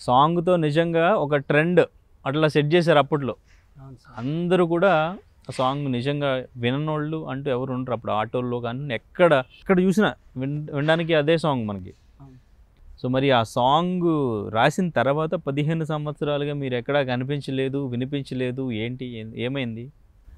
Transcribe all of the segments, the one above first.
సాంగ్తో నిజంగా ఒక ట్రెండ్ అట్లా సెట్ చేశారు అప్పట్లో అవును సార్ అందరూ కూడా ఆ సాంగ్ నిజంగా విననోళ్ళు అంటూ ఎవరు ఉండరు అప్పుడు ఆటోల్లో కానీ ఎక్కడ ఎక్కడ చూసినా విన్ వినడానికి అదే సాంగ్ మనకి అవును. సో మరి ఆ సాంగ్ రాసిన తర్వాత పదిహేను సంవత్సరాలుగా మీరు ఎక్కడా కనిపించలేదు వినిపించలేదు ఏంటి ఏం- ఏమైంది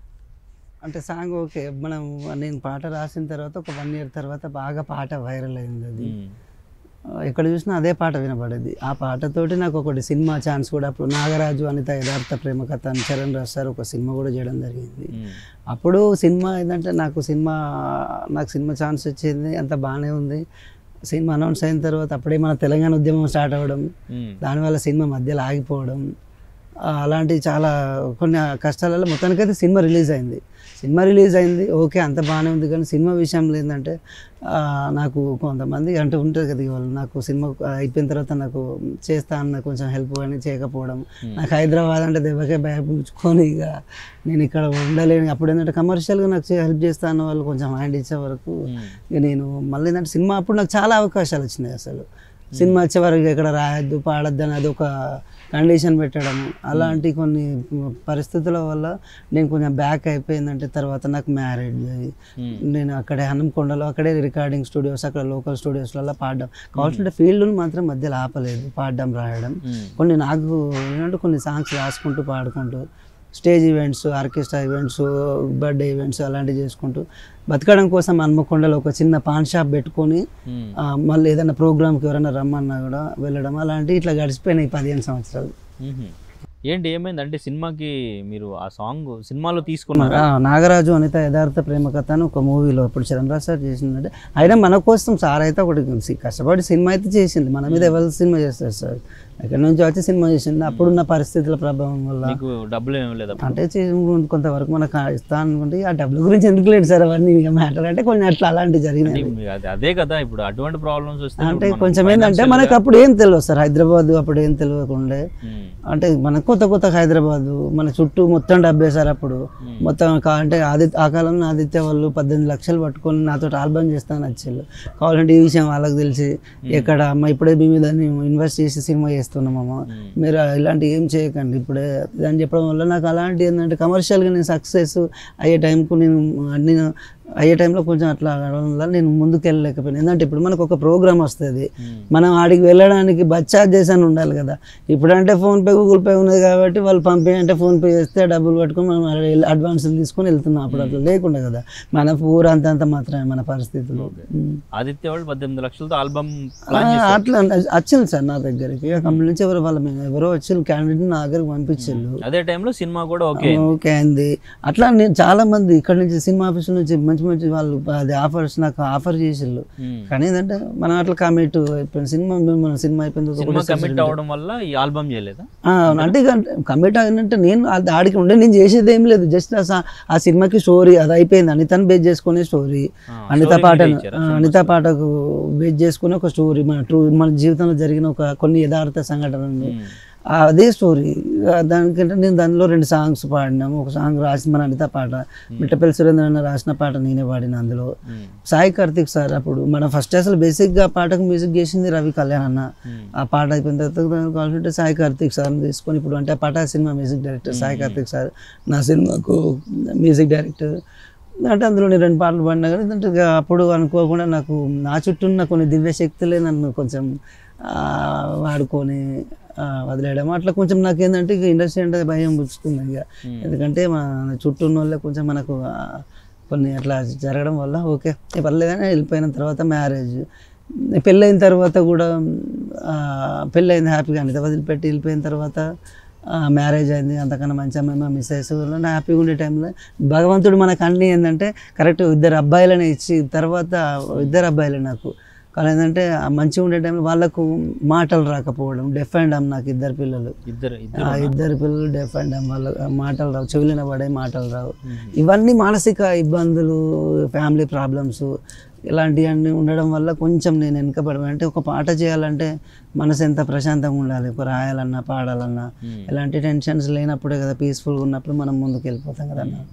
అంటే సాంగ్ ఓకే మనం నేను పాట రాసిన తర్వాత ఒక వన్ ఇయర్ తర్వాత బాగా పాట వైరల్ అయింది అది మ్మ్. ఆ, ఎక్కడ చూసినా అదే పాట వినపడేది ఆ పాటతోటి నాకు ఒకటి సినిమా ఛాన్స్ కూడా అప్పుడు నాగరాజు అనిత యథార్థ ప్రేమ కథ అని చరణ్ రావు సార్ ఒక సినిమా కూడా చేయడం జరిగింది మ్మ్. అప్పుడు సినిమా ఏంటంటే నాకు సినిమా నాకు సినిమా ఛాన్స్ వచ్చింది అంత బాగానే ఉంది సినిమా అనౌన్స్ అయిన తర్వాత అప్పుడే మన తెలంగాణ ఉద్యమం స్టార్ట్ అవ్వడం మ్మ్. దానివల్ల సినిమా మధ్యలో ఆగిపోవడం ఆ, అలాంటి చాలా కొన్ని కష్టాలలో మొత్తానికైతే సినిమా రిలీజ్ అయింది సినిమా రిలీజ్ అయింది ఓకే అంత బాగానే ఉంది కానీ సినిమా విషయంలో ఏంటంటే ఆ, నాకు కొంతమంది అంటే ఉంటుంది కదా ఇక వాళ్ళు నాకు సినిమా అయిపోయిన తర్వాత నాకు చేస్తా అన్న కొంచెం హెల్ప్ కానీ చేయకపోవడం మ్మ్. నాకు హైదరాబాద్ అంటే దెబ్బకే భయపుచ్చుకొని ఇక నేను ఇక్కడ ఉండలేను అప్పుడు ఏంటంటే కమర్షియల్గా నాకు హెల్ప్ చేస్తా అన్న వాళ్ళు కొంచెం హ్యాండ్ ఇచ్చే వరకు మ్మ్. ఇక నేను మళ్ళీ ఏంటంటే సినిమా అప్పుడు నాకు చాలా అవకాశాలు వచ్చినాయి అసలు సినిమా వచ్చే వరకు ఇక్కడ రాయొద్దు పాడొద్దు అని అది ఒక కండిషన్ పెట్టడం అలాంటి కొన్ని పరిస్థితుల వల్ల నేను కొంచెం బ్యాక్ అయిపోయిందంటే తర్వాత నాకు మ్యారేజ్ అయ్యి మ్మ్. నేను అక్కడే హనంకొండలో అక్కడే రికార్డింగ్ స్టూడియోస్ అక్కడ లోకల్ స్టూడియోస్లలో పాడడం కావాల్సిన ఫీల్డ్ను మాత్రం మధ్యలో ఆపలేదు పాడడం రాయడం మ్మ్. కొన్ని నాకు ఏంటంటే కొన్ని సాంగ్స్ రాసుకుంటూ పాడుకుంటూ stage events orchestra events birthday events అలాంటివి చేసుకుంటూ బతకడం కోసం హన్మకొండలో ఒక చిన్న పాన్ షాప్ పెట్టుకొని మ్మ్. ఆ, మళ్ళీ ఏదైనా ప్రోగ్రామ్కి ఎవరైనా రమ్మన్నా కూడా వెళ్ళడం అలాంటి ఇట్లా గడిచిపోయినాయి పదిహేను సంవత్సరాలు మ్మ్. ఏంటి ఏమైంది అంటే సినిమాకి మీరు ఆ సాంగ్ సినిమాలో తీసుకున్నారా ఆ, నాగరాజు అనిత యథార్థ ప్రేమ కథ అని ఒక మూవీలో ఇప్పుడు చరణరాజ్ సార్ చేసిందంటే అయినా మన కోసం సార్ అయితే ఒకటి సి- కష్టపడి సినిమా అయితే చేసింది మన మీద ఎవరు సినిమా చేస్తారు సార్ ఎక్కడి నుంచి వచ్చి సినిమా చేసింది అప్పుడున్న పరిస్థితుల ప్రభావం వల్ల మీకు డబ్బులు ఏమి లేదు అప్పుడు? అంటే చేసి కొంతవరకు మనకు ఇస్తా అనుకుంటే ఆ డబ్బుల గురించి ఎందుకు లేదు సార్ అవన్నీ ఇక మ్యాటర్ అంటే కొన్ని అట్లా అలాంటివి జరిగినాయి అంటే మీ- అదే- అదే కదా ఇప్పుడు అటువంటి ప్రాబ్లమ్స్ వస్తే అంటే ఇప్పుడు మనం కొంచెం ఏంటంటే financial మనకు గా- అప్పుడు ఏం తెలియదు సార్ హైదరాబాద్ అప్పుడు ఏం తెలియకుండే మ్మ్. అంటే మన కొత్త కొత్త హైదరాబాద్ మన చుట్టూ మొత్తం డబ్బే సార్ అప్పుడు మ్మ్. మొత్తం కా- అంటే ఆదిత్య ఆ కాలంలో ఆదిత్య వాళ్ళు పద్దెనిమిది లక్షలు పట్టుకొని నాతో ఆల్బమ్ చేస్తాను వచ్చేళ్ళు కావాలంటే ఈ విషయం వాళ్ళకి తెలిసి ఎక్కడ అమ్మ ఇప్పుడే మీ మీద ఇన్వెస్ట్ చేసి సినిమా చేస్తున్నామమ్మ మ్మ్. మీరు ఇలాంటి ఏం చేయకండి ఇప్పుడే అని చెప్పడం వల్ల నాకు అలాంటి ఏంటంటే కమర్షియల్గా నేను సక్సెస్ అయ్యే టైంకు నేను అన్ని అయ్యే టైంలో కొంచెం అట్లా అవడం వల్ల నేను ముందుకు వెళ్ళలేకపోయాను ఎందుకంటే ఇప్పుడు మనకు ఒక ప్రోగ్రామ్ వస్తుంది మ్మ్. మనం ఆడికి వెళ్ళడానికి బస్ ఛార్జెస్ అని ఉండాలి కదా ఇప్పుడంటే ఫోన్పే గూగుల్ పే ఉన్నది కాబట్టి వాళ్ళు పంపే అంటే ఫోన్పే చేస్తే డబ్బులు పట్టుకొని మనం అడ్వాన్సులు తీసుకొని వెళ్తున్నాం అప్పుడు అట్లా లేకుండా కదా మన ఊరు అంత అంత మాత్రమే మన పరిస్థితులు ఉమ్. ఆదిత్య వాళ్ళు పద్దెనిమిది లక్షలతో ఆల్బమ్ ఆ, అట్లా వచ్చింది సార్ నా దగ్గరికి ఇక కంపెనీ నుంచి ఎవరో వాళ్ళ ఎవరో వచ్చి క్యాండిడేట్ నా దగ్గరికి పంపించారు అదే టైంలో సినిమా కూడా ఓకే ఓకే అయింది అట్లా నేను చాలా మంది ఇక్కడ నుంచి సినిమా ఆఫీస్ నుంచి మంచి మంచి వాళ్ళు అది ఆఫర్స్ నాకు ఆఫర్ చేసిళ్ళు మ్మ్. కానీ ఏంటంటే మనం అట్లా కమిట్ అయిపోయిన సినిమా మన సినిమా అయిపోయిన తర్వాత సినిమా ఒకటేసారి కమిట్ అవ్వడం వల్ల ఈ ఆల్బమ్ చేయలేదా ఆ, అవును. అంటే ఇక కమిట్ అయినంటే నేను అది ఆడికి ఉండే నేను చేసేది ఏం లేదు జస్ట్ ఆ సా- ఆ సినిమాకి స్టోరీ అది అయిపోయింది అనితను బేస్ చేసుకునే స్టోరీ ఆ, అనిత story పాటను మీరే ఇచ్చారా? ఆ, అనిత పాటకు బేస్ చేసుకుని ఒక స్టోరీ మన ట్రూ మన జీవితంలో జరిగిన ఒక కొన్ని యథార్థ సంఘటనలు మ్మ్. ఆ, అదే స్టోరీ దానికంటే నేను దానిలో రెండు సాంగ్స్ పాడినాము ఒక సాంగ్ రాసి మన అనిత పాట మిట్టపల్లి సురేంద్ర అన్న రాసిన పాట నేనే పాడిన అందులో మ్మ్. సాయి కార్తిక్ సార్ అప్పుడు మనం ఫస్ట్ అసలు బేసిక్గా పాటకు మ్యూజిక్ చేసింది రవి కళ్యాణ్ అన్న మ్మ్. ఆ పాట అయిపోయిన తర్వాత కావాలంటే సాయి కార్తిక్ సార్ని తీసుకొని ఇప్పుడు అంటే పటా cinema music director Sai Karthik sir నా సినిమాకు మ్యూజిక్ డైరెక్టర్ అంటే అందులో నేను రెండు పాటలు పాడినా కానీ అంటే ఇక అప్పుడు అనుకోకుండా నాకు నా చుట్టూ ఉన్న కొన్ని దివ్య శక్తులే నన్ను కొంచెం ఆ, వాడుకొని ఆ, వదిలేయడం అట్లా కొంచెం నాకు ఏంటంటే ఇక ఇండస్ట్రీ అంటే భయం పుచ్చుకుంది ఇక మ్మ్. ఎందుకంటే మన చుట్టూ ఉన్న వాళ్ళే కొంచెం మనకు ఆ, కొన్ని అట్లా జరగడం వల్ల ఓకే పర్లేదని వెళ్ళిపోయిన తర్వాత మ్యారేజ్ పెళ్ళైన తర్వాత కూడా ఆ, పెళ్ళైంది హ్యాపీగా అనిత వదిలిపెట్టి వెళ్ళిపోయిన తర్వాత మ్యారేజ్ అయింది అంతకన్నా మంచి అమ్మాయి మా మిస్సెస్ వల్ల హ్యాపీగా ఉండే టైంలో భగవంతుడు మనకు అన్ని ఏంటంటే కరెక్ట్ ఇద్దరు అబ్బాయిలని ఇచ్చి తర్వాత ఇద్దరు అబ్బాయిలే నాకు కానీ ఏంటంటే ఆ మంచిగా ఉండే టైంలో వాళ్ళకు మాటలు రాకపోవడం డెఫ్ అండ్ అమ్ నాకు ఇద్దరు పిల్లలు ఇద్దరు ఇద్దరు ఆ ఇద్దరు పిల్లలు డెఫ్ అండ్ డమ్ వాళ్ళ మాటలు రావు చెవులిన పడే మాటలు రావు ఇవన్నీ మానసిక ఇబ్బందులు ఫ్యామిలీ ప్రాబ్లమ్స్ ఇలాంటివన్నీ ఉండడం వల్ల కొంచెం నేను వెనకబడి అంటే ఒక పాట చేయాలంటే మనసు ఎంత ప్రశాంతంగా ఉండాలి ఒక రాయాలన్నా పాడాలన్నా మ్మ్. ఇలాంటి టెన్షన్స్ లేనప్పుడే కదా పీస్ఫుల్గా ఉన్నప్పుడు మనం ముందుకు వెళ్ళిపోతాం కదా అన్న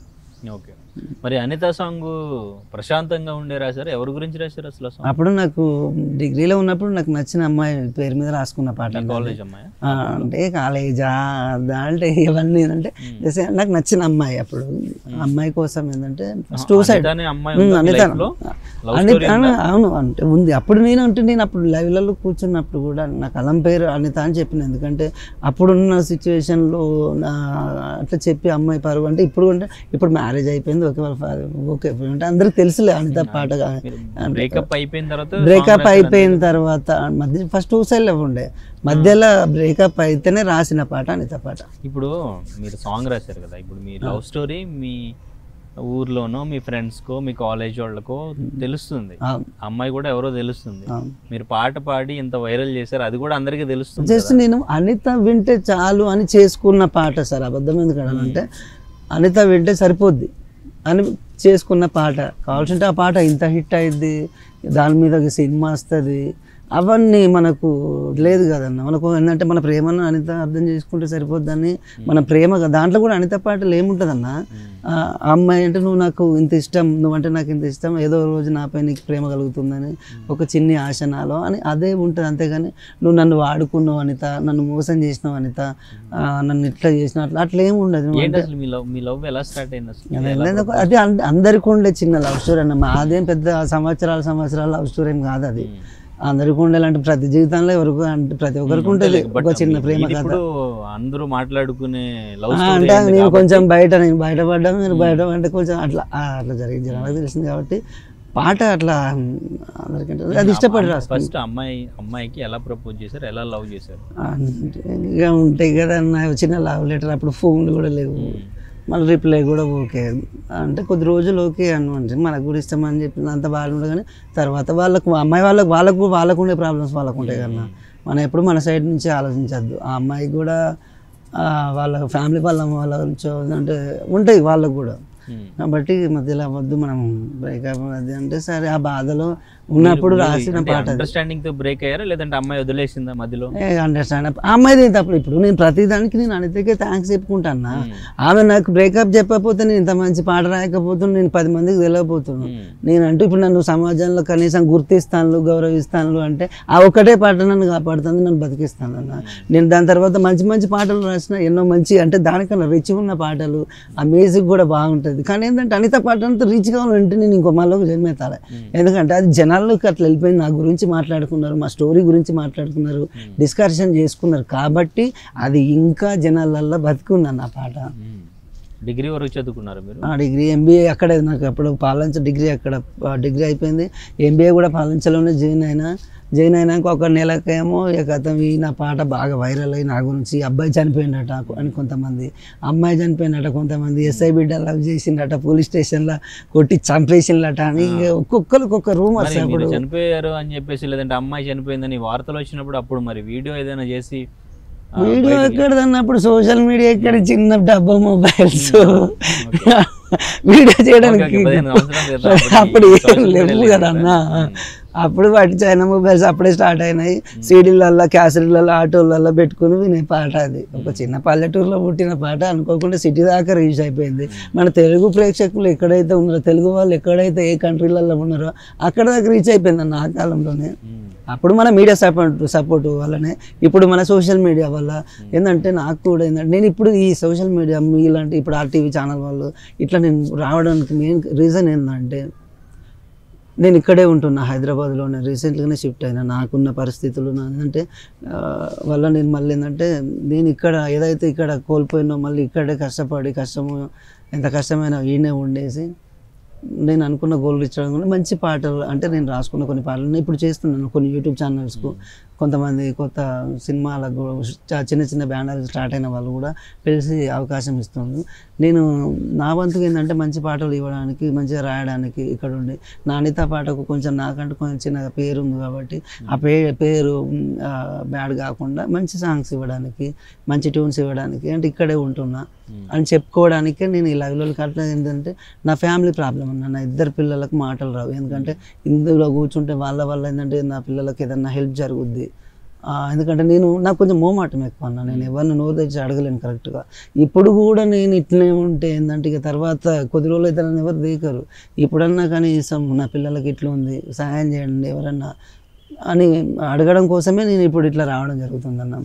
ఓకే మరి అనిత సాంగ్ ప్రశాంతంగా ఉండే రాశారు ఎవరి గురించి రాశారు అసలు ఆ సాంగ్ అప్పుడు నాకు డిగ్రీలో ఉన్నప్పుడు నాకు నచ్చిన అమ్మాయి పేరు మీద రాసుకున్న పాట అండి అది. కాలేజ్ అమ్మాయి ఆ, అంటే కాలేజా అదా అంటే ఇవన్నీ ఏంటంటే just నాకు నచ్చిన అమ్మాయి అప్పుడు ఆ అమ్మాయి కోసం ఏంటంటే ఫస్ట్ టూ సైడ్ అనిత అనే అమ్మాయి ఉందా మీ life లో? Love అనిత story అను- అవును అంటే ఉంది అప్పుడు నేను అంటే నేను అప్పుడు లైవ్లలో కూర్చున్నప్పుడు కూడా నాకు అలం పేరు అనిత అని చెప్పిన ఎందుకంటే అప్పుడున్న సిచ్యువేషన్లో నా అట్లా చెప్పి అమ్మాయి పరువు అంటే ఇప్పుడు అంటే ఇప్పుడు మ్యారేజ్ అయిపోయింది ఓకే వాళ్ళ father- ఓకే అంటే అందరికి తెలుసులే అనిత పాట మీరు బ్రేకప్ అయిపోయిన తర్వాత బ్రేకప్ అయిపోయిన తర్వాత మధ్య ఫస్ట్ టూ సైడ్లో ఉండే మధ్యలో బ్రేకప్ అయితేనే రాసిన పాట అనిత పాట ఇప్పుడు మీరు సాంగ్ రాశారు కదా ఇప్పుడు మీ లవ్ స్టోరీ మీ ఊర్లోనో మీ ఫ్రెండ్స్కో మీ కాలేజ్ వాళ్ళకో తెలుస్తుంది అవును అమ్మాయి కూడా ఎవరో తెలుస్తుంది అవును మీరు పాట పాడి ఇంత వైరల్ చేశారు అది కూడా అందరికీ తెలుస్తుంది జస్ట్ నేను అనిత వింటే చాలు అని చేసుకున్న పాట సార్ అబద్ధం ఎందుకు అంటే అనిత వింటే సరిపోద్ది అని చేసుకున్న పాట కావాల్సింటే ఆ పాట ఇంత హిట్ అయింది దాని మీద ఒక సినిమా వస్తుంది అవన్నీ మనకు లేదు కదన్న మనకు ఏంటంటే మన ప్రేమను అనిత అర్థం చేసుకుంటే సరిపోద్దని మన ప్రేమ దాంట్లో కూడా అనిత పాటలు ఏముంటుందన్న ఆ అమ్మాయి అంటే నువ్వు నాకు ఇంత ఇష్టం నువ్వంటే నాకు ఇంత ఇష్టం ఏదో రోజు నాపై నీకు ప్రేమ కలుగుతుందని ఒక చిన్ని ఆశ నాలో అని అదే ఉంటుంది అంతేగాని నువ్వు నన్ను వాడుకున్నావు అనిత నన్ను మోసం చేసినావు అనిత ఆ, నన్ను ఇట్లా చేసినావు అట్లా అట్లా ఏమి ఉండదు నువ్వు ఏంటి అసలు మీ లవ్ మీ లవ్ ఎలా స్టార్ట్ అయింది అసలు అది ఎందుకు అది అంద- అందరికీ ఉండే చిన్న లవ్ స్టోరీ అన్న మాదేం పెద్ద సంవత్సరాల సంవత్సరాల లవ్ స్టోరీ ఏం కాదు అది అందరికీ ఉండాలంటే ప్రతి జీవితంలో ఎవరికి అంటే ప్రతి ఒక్కరికి ఉంటుంది బట్ ఒక చిన్న ప్రేమ ఇది కథ ఇప్పుడు అందరూ మాట్లాడుకునే లవ్ ఆ, స్టోరీ అంటే నేను కొంచెం బయట నేను బయటపడ్డా మీరు బయట అంటే కొంచెం అట్లా ఆ, అట్లా జరిగింది జనాలకు తెలిసింది కాబట్టి పాట అట్లా అందరికంటే అది ఇష్టపడి రాస్తాను ఫస్ట్ అమ్మాయి అమ్మాయికి ఎలా ప్రపోజ్ చేశారు ఎలా లవ్ చేశారు అంటే ఇక ఉంటాయి కదా నా చిన్న లవ్ లెటర్ అప్పుడు ఫోన్లు కూడా లేవు మళ్ళీ రిప్లై కూడా ఓకే అంటే కొద్ది రోజులు ఓకే అనమాట మనకు కూడా ఇష్టం అని చెప్పి అంత బాగుండే కానీ తర్వాత వాళ్ళకు అమ్మాయి వాళ్ళకు వాళ్ళకు వాళ్ళకు ఉండే ప్రాబ్లమ్స్ వాళ్ళకు ఉంటాయి కదా మనం ఎప్పుడు మన సైడ్ నుంచి ఆలోచించద్దు ఆ అమ్మాయికి కూడా ఆ, వాళ్ళ ఫ్యామిలీ వాళ్ళ వాళ్ళ నుంచో అంటే ఉంటాయి వాళ్ళకు కూడా Hmm. కాబట్టి మధ్యలో వద్దు మనం బ్రేకప్ అది అంటే సరే ఆ బాధలో ఉన్నప్పుడు రాసిన పాట అది అండర్స్టాండింగ్ తో బ్రేక్ అయ్యారా లేదంటే అమ్మాయి వదిలేసిందా మధ్యలో అండర్స్టాండ్ అమ్మాయిది తప్పుడు ఇప్పుడు నేను ప్రతిదానికి నేను అనితకే థ్యాంక్స్ చెప్పుకుంటాను ఆమె నాకు బ్రేకప్ చెప్పకపోతే నేను ఇంత మంచి పాట రాయకపోతే నేను పది మందికి తెలియకపోతున్నాను Hmm. నేనంటూ ఇప్పుడు నన్ను సమాజంలో కనీసం గుర్తిస్తాను గౌరవిస్తాను అంటే ఆ ఒక్కటే పాట నన్ను కాపాడుతుంది నన్ను బతికిస్తాను అన్న నేను దాని తర్వాత మంచి మంచి పాటలు రాసిన ఎన్నో మంచి అంటే దానికన్నా రిచ్ ఉన్న పాటలు ఆ మ్యూజిక్ కూడా బాగుంటుంది కానీ ఏంటంటే అనిత పాట అంతా రీచ్ కావాలంటే నేను ఇంకో మళ్ళీ జన్మెత్తాలి ఎందుకంటే అది జనాల్లోకి అట్లా వెళ్ళిపోయింది నా గురించి మాట్లాడుకున్నారు మా స్టోరీ గురించి మాట్లాడుకున్నారు డిస్కషన్ చేసుకున్నారు కాబట్టి అది ఇంకా జనాలల్లో బతికుందన్న ఆ పాట డిగ్రీ వరకు చదువుకున్నారు మీరు ఆ డిగ్రీ ఎంబీఏ అక్కడే నాకు అప్పుడు పాలించ డిగ్రీ అక్కడ ఆ డిగ్రీ అయిపోయింది ఎంబీఏ కూడా పాలించలోనే జాయిన్ అయినా జాయిన్ అయినాక ఒక నెలకేమో ఇక గతం ఈ నా పాట బాగా వైరల్ అయ్యి నా గురించి అబ్బాయి చనిపోయిందట అని కొంతమంది అమ్మాయి చనిపోయినట కొంతమంది ఎస్ఐ బిడ్డ లవ్ చేసిండట పోలీస్ స్టేషన్లో కొట్టి చంపేసిండట అని ఇక ఒక్కొక్కరికి ఒక్కొక్క రూమర్స్ మరి మీరు అప్పుడు చనిపోయారు అని చెప్పేసి లేదంటే అమ్మాయి చనిపోయిందని వార్తలు వచ్చినప్పుడు అప్పుడు మరి వీడియో ఏదైనా చేసి ఆ, వీడియో బయటికి- ఎక్కడ అన్నప్పుడు సోషల్ మీడియా ఎక్కడ చిన్న డబ్బా మొబైల్స్ వీడియో చేయడానికి ఓకే, పదిహేను సంవత్సరాల క్రితం అప్పుడు అప్పుడు ఏం social లేవు media కదా లేదు అన్న కదా. అప్పుడు వాటి చైనా మొబైల్స్ అప్పుడే స్టార్ట్ అయినాయి సీడీలలో క్యాసెట్లలో ఆటోలలో పెట్టుకుని వినే పాట అది ఒక చిన్న పల్లెటూరులో పుట్టిన పాట అనుకోకుండా సిటీ దాకా రీచ్ అయిపోయింది మన తెలుగు ప్రేక్షకులు ఎక్కడైతే ఉన్నారో తెలుగు వాళ్ళు ఎక్కడైతే ఏ కంట్రీలలో ఉన్నారో అక్కడ దాకా రీచ్ అయిపోయింది అన్న ఆ కాలంలోనే ఉమ్. అప్పుడు మన మీడియా సపోర్ట్ సపోర్ట్ వల్లనే ఇప్పుడు మన సోషల్ మీడియా వల్ల ఏంటంటే నాకు కూడా ఏంటంటే నేను ఇప్పుడు ఈ సోషల్ మీడియా ఇలాంటి ఇప్పుడు ఆర్టీవీ ఛానల్ వాళ్ళు ఇట్లా నేను రావడానికి మెయిన్ రీజన్ ఏంటంటే నేను ఇక్కడే ఉంటున్నా హైదరాబాద్లోనే రీసెంట్గానే షిఫ్ట్ అయినా నాకున్న పరిస్థితులు నా- ఏంటంటే ఆ, వల్ల నేను మళ్ళీ ఏంటంటే నేను ఇక్కడ ఏదైతే ఇక్కడ కోల్పోయినో మళ్ళీ ఇక్కడే కష్టపడి కష్టము ఎంత కష్టమైనా ఈయనే ఉండేసి నేను అనుకున్న గోల్ రీచ్ అవ్వడం వల్ల మంచి పాటలు అంటే నేను రాసుకున్న కొన్ని పాటలు నేను ఇప్పుడు చేస్తున్నాను కొన్ని యూట్యూబ్ ఛానల్స్కు కొంతమంది కొత్త సినిమాలకు చ- చిన్న చిన్న బ్యానర్లు స్టార్ట్ అయిన వాళ్ళు కూడా పిలిచి అవకాశం ఇస్తుంది నేను నా వంతుగా ఏంటంటే మంచి పాటలు ఇవ్వడానికి మంచిగా రాయడానికి ఇక్కడ ఉండి నా అనిత పాటకు కొంచెం నాకంటూ కొంచెం చిన్న పేరు ఉంది కాబట్టి ఆ పే పేరు బ్యాడ్ కాకుండా మంచి సాంగ్స్ ఇవ్వడానికి మంచి ట్యూన్స్ ఇవ్వడానికి అంటే ఇక్కడే ఉంటున్నా అని చెప్పుకోవడానికే నేను ఈ లైవ్లోకి అట్లా ఏంటంటే నా ఫ్యామిలీ ప్రాబ్లం అన్న నా ఇద్దరు పిల్లలకు మాటలు రావు ఎందుకంటే ఇందులో కూర్చుంటే వాళ్ళ వల్ల ఏంటంటే నా పిల్లలకి ఏదన్నా హెల్ప్ జరుగుద్ది ఆ, ఎందుకంటే నేను నాకు కొంచెం మోమాటం ఎక్కువ అన్న నేను ఎవరిని నోరు తెచ్చి అడగలేను కరెక్ట్గా ఇప్పుడు కూడా నేను ఇట్లనే ఉంటే ఏంటంటే ఇక తర్వాత కొద్ది రోజులు అయితే నన్ను ఎవరు దేకరు ఇప్పుడన్నా కనీసం నా పిల్లలకి ఇట్లా ఉంది సహాయం చేయండి ఎవరన్నా అని అడగడం కోసమే నేను ఇప్పుడు ఇట్లా రావడం జరుగుతుందన్న